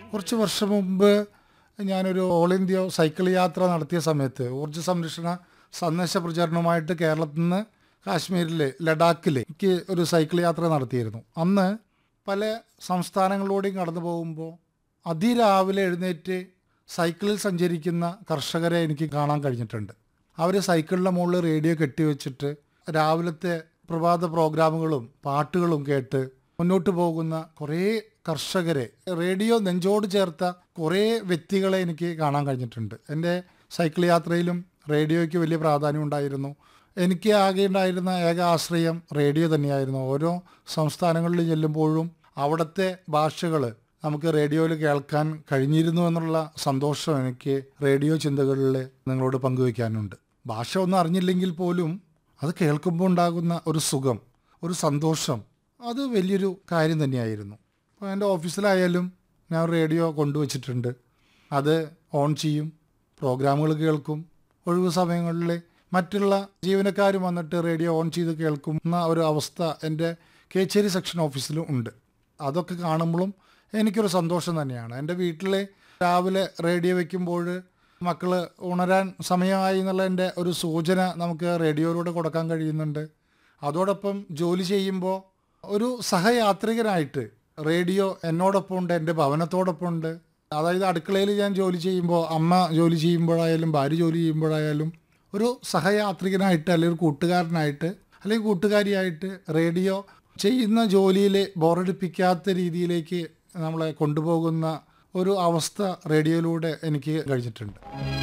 കുറച്ച് വർഷം മുമ്പ് ഞാനൊരു ഓൾ ഇന്ത്യ സൈക്കിൾ യാത്ര നടത്തിയ സമയത്ത് ഊർജ്ജ സംരക്ഷണ സന്ദേശ പ്രചരണവുമായിട്ട് കേരളത്തിൽ നിന്ന് കാശ്മീരിലെ ലഡാക്കിൽ എനിക്ക് ഒരു സൈക്കിൾ യാത്ര നടത്തിയിരുന്നു അന്ന് പല സംസ്ഥാനങ്ങളിലൂടെയും കടന്നു പോകുമ്പോൾ അതിരാവിലെ എഴുന്നേറ്റ് സൈക്കിളിൽ സഞ്ചരിക്കുന്ന കർഷകരെ എനിക്ക് കാണാൻ കഴിഞ്ഞിട്ടുണ്ട് അവർ സൈക്കിളിൻ്റെ മുകളിൽ റേഡിയോ കെട്ടിവെച്ചിട്ട് രാവിലത്തെ പ്രഭാത പ്രോഗ്രാമുകളും പാട്ടുകളും കേട്ട് മുന്നോട്ട് പോകുന്ന കുറേ കർഷകരെ റേഡിയോ നെഞ്ചോട് ചേർത്ത കുറേ വ്യക്തികളെ എനിക്ക് കാണാൻ കഴിഞ്ഞിട്ടുണ്ട് എൻ്റെ സൈക്കിൾ യാത്രയിലും റേഡിയോയ്ക്ക് വലിയ പ്രാധാന്യം ഉണ്ടായിരുന്നു എനിക്ക് ആകെ ഉണ്ടായിരുന്ന ഏക ആശ്രയം റേഡിയോ തന്നെയായിരുന്നു ഓരോ സംസ്ഥാനങ്ങളിൽ ചെല്ലുമ്പോഴും അവിടുത്തെ ഭാഷകൾ നമുക്ക് റേഡിയോയിൽ കേൾക്കാൻ കഴിഞ്ഞിരുന്നു എന്നുള്ള സന്തോഷം എനിക്ക് റേഡിയോ ചിന്തകളിൽ നിങ്ങളോട് പങ്കുവയ്ക്കാനുണ്ട് ഭാഷ ഒന്നും അറിഞ്ഞില്ലെങ്കിൽ പോലും അത് കേൾക്കുമ്പോൾ ഉണ്ടാകുന്ന ഒരു സുഖം ഒരു സന്തോഷം അത് വലിയൊരു കാര്യം തന്നെയായിരുന്നു അപ്പോൾ എൻ്റെ ഓഫീസിലായാലും ഞാൻ റേഡിയോ കൊണ്ടുവച്ചിട്ടുണ്ട് അത് ഓൺ ചെയ്യും പ്രോഗ്രാമുകൾ കേൾക്കും ഒഴിവ് സമയങ്ങളിൽ മറ്റുള്ള ജീവനക്കാർ വന്നിട്ട് റേഡിയോ ഓൺ ചെയ്ത് കേൾക്കുന്ന ഒരു അവസ്ഥ എൻ്റെ കേച്ചേരി സെക്ഷൻ ഓഫീസിലും ഉണ്ട് അതൊക്കെ കാണുമ്പോഴും എനിക്കൊരു സന്തോഷം തന്നെയാണ് എൻ്റെ വീട്ടിൽ രാവിലെ റേഡിയോ വെക്കുമ്പോൾ മക്കൾ ഉണരാൻ സമയമായി എന്നുള്ള എൻ്റെ ഒരു സൂചന നമുക്ക് റേഡിയോയിലൂടെ കൊടുക്കാൻ കഴിയുന്നുണ്ട് അതോടൊപ്പം ജോലി ചെയ്യുമ്പോൾ ഒരു സഹയാത്രികനായിട്ട് റേഡിയോ എന്നോടൊപ്പം ഉണ്ട് എൻ്റെ ഭവനത്തോടൊപ്പം ഉണ്ട് അതായത് അടുക്കളയിൽ ഞാൻ ജോലി ചെയ്യുമ്പോൾ അമ്മ ജോലി ചെയ്യുമ്പോഴായാലും ഭാര്യ ജോലി ചെയ്യുമ്പോഴായാലും ഒരു സഹയാത്രികനായിട്ട് അല്ലെങ്കിൽ ഒരു കൂട്ടുകാരനായിട്ട് അല്ലെങ്കിൽ കൂട്ടുകാരിയായിട്ട് റേഡിയോ ചെയ്യുന്ന ജോലിയിൽ ബോറടിപ്പിക്കാത്ത രീതിയിലേക്ക് നമ്മളെ കൊണ്ടുപോകുന്ന ഒരു അവസ്ഥ റേഡിയോയിലൂടെ എനിക്ക് കഴിഞ്ഞിട്ടുണ്ട്